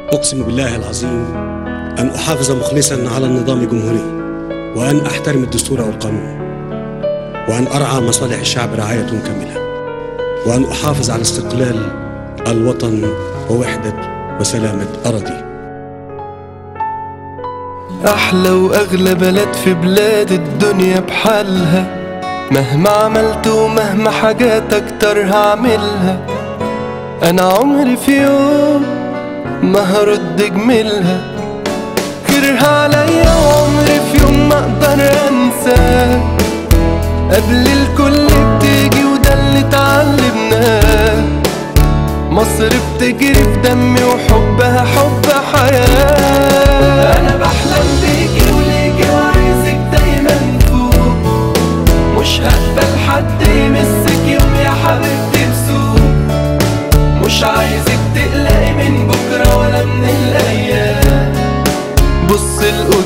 أقسم بالله العظيم أن أحافظ مخلصا على النظام الجمهوري وأن أحترم الدستور والقانون وأن أرعى مصالح الشعب رعاية كاملة وأن أحافظ على استقلال الوطن ووحدة وسلامة أراضيه أحلى وأغلى بلد في بلاد الدنيا بحالها مهما عملت ومهما حاجات أكتر هعملها أنا عمري في يوم ما هرد جميلها كرها عليا وعمري في يوم ما أقدر أنساه قبل الكل بتيجي وده اللي اتعلمناه مصر بتجري في دمي وحبها حب حياة أنا بحلم بيكي وليكي وعايزك دايما فوق مش هقبل حد يمسك يوم يا حبيبتي بسوق مش عايزك تقلقي من بكرة ولا من الأيام بص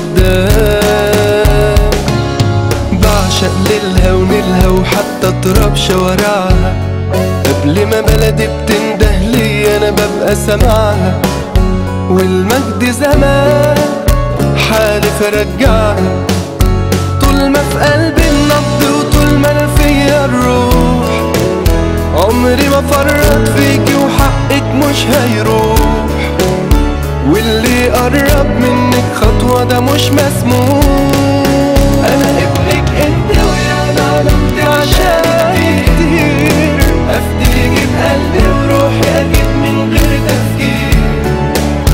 لقدام بعشق ليلها ونيلها وحتى تراب شوارعها قبل ما بلدي بتنده لي انا ببقى سامعها والمجد زمان حالف ارجعها طول ما في قلبي النبض وطول ما انا فيا الروح عمري ما فرط فيكي وحقك مش هيروح واللي قرب منك خطوة ده مش مسموح أنا ابنك انت ويا ما عملت عشان كتير أفديكي بقلبي وروحي أكيد من غير تفكير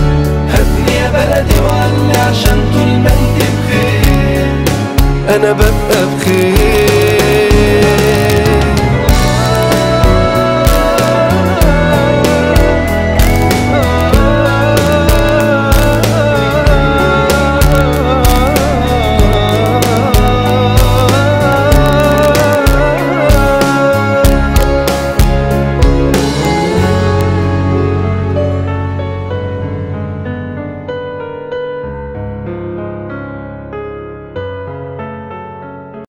هبني يا بلدي وعلي عشان طول ما انت بخير أنا ببني